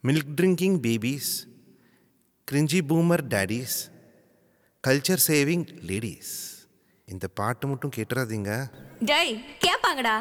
Milk drinking babies cringe boomer daddies culture saving ladies இந்த பாட்டு மட்டும் கேட்டுறாதீங்க டேய் கேப்பாங்கடா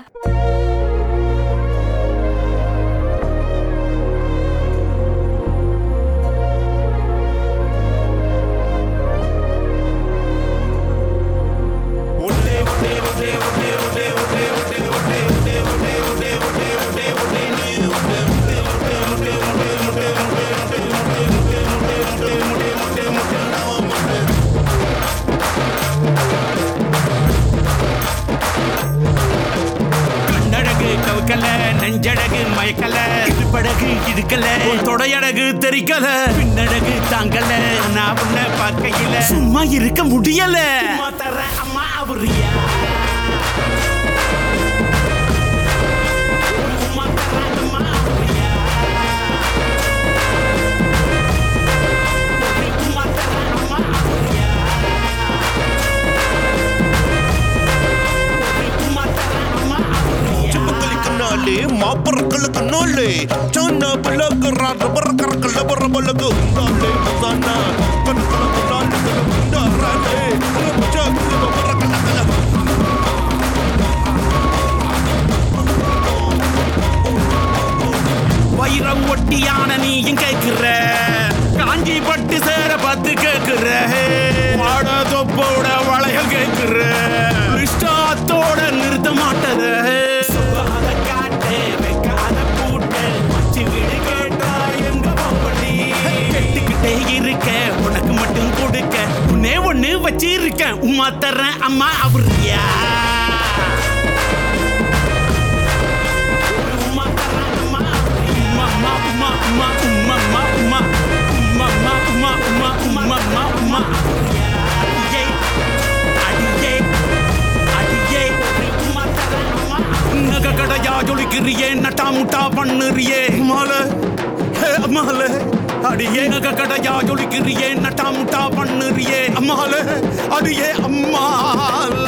கண்ணழகு கவுக்கல நெஞ்சழகு மயக்கல படகு இடுக்கல தொடையழகு தெரிக்கல பின்னழகு தாங்கல நான் உன்ன பார்க்கையில சும்மா இருக்க முடியல சும்மா தர்றேன் அம்மா அவரியா சும்மா தர்றேன் அம்மா அவரியா. சும்மா தர்றேன் அம்மா அவரியா. சும்மா தர்றேன் அம்மா அவரியா. சிம்மக்களுக்கு நாளே மாப்பறக்களுக்கு நாளே சானா பிள்ளைக்கு ரப்பர கரக்கல்ல பர பல்லக்கு நாளே மசானா கண்களுக்கு நாளே உண்டாரானே ரப்பச்சா பர கலக்கல வைரம் ஒட்டியான நீயும் கேக்குற காஞ்சி பட்டு சேர பார்த்து கேக்குற வாட தொப்போட வளையல் கேக்குற இஷ்டத்தோட நிறுத்த மாட்டத சுகாத காட்டு வைக்காத பூட்டு வச்சு விடு கேட்டா எங்க போப்படி கெட்டுக்கிட்டே இருக்க உனக்கு மட்டும் கொடுக்க உன்னே ஒண்ணு வச்சிருக்கேன் உமா தர்றேன் அம்மா அவரியா உம்மா தர்றேன் அம்மா உம்மா உம்மா உம்மா உம்மா உம்மா உம்மா உம்மா உம்மா உம்மா உம்மா உம்மா உம்மா அடியே அடியே அடியே உம்மா தர்றேன் அம்மா நகை கடையா ஜொலிக்கிறியே நட்டா முட்டா பண்ணுறியே மால ஹே அம்மால அடியே நகை கடையா ஜொலிக்கிறியே நட்டா முட்டா பண்ணுறியே அம்மால அடியே அம்மால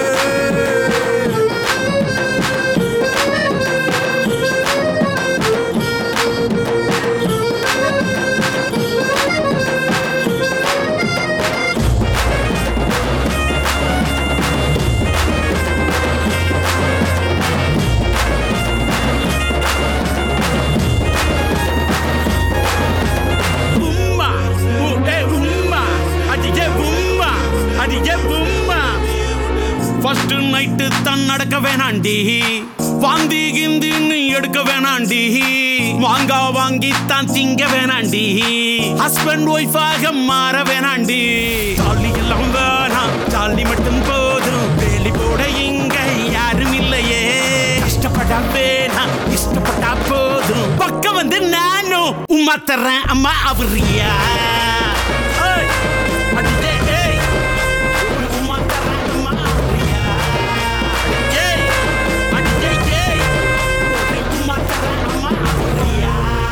Bumba, eh bumba, அடியே bumba, அடியே bumba. First night தான் நடக்க வேணாண்டி வாந்தி கிந்தின்னு எடுக்க வேணாண்டி வாங்கா வாங்கி தான் திங்க வேணாண்டி ஹஸ்பண்ட் ஒய்ஃபாக மாற வேணாண்டி ஜாலி எல்லாம் வேணாம் ஜாலி மட்டும் போதும் வேலி போட இங்க யாரும் இல்லையே கஷ்டப்பட வேணாம் இஷ்டப்பட்டா போதும் பக்கம் வந்து நானும் உமா தர்றேன் அம்மா அவரியா ஏய், அடிச்சே, ஏய். உம்மா தர்றேன் அம்மா அவரியா. ஏய், அடிச்சே, ஏய். உம்மா தர்றேன் அம்மா அவரியா.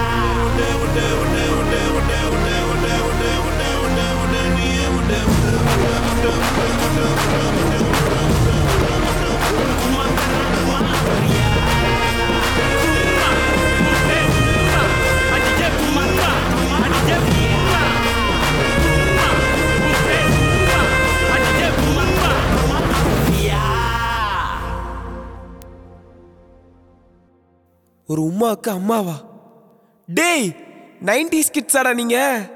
உம்மா தர்றேன் அம்மா அவரியா. உம்மா, உம்மே, உம்மா. அடிச்சே, உம்மா, அடிச்சே, உம்மா. உம்மா, உம்மே, உம்மா. அடிச்சே, உம்மா, அவரியா. ஒரு உமாவுக்கு அம்மாவா டேய் நைன்டிஸ் கிட்ஸாடா நீங்க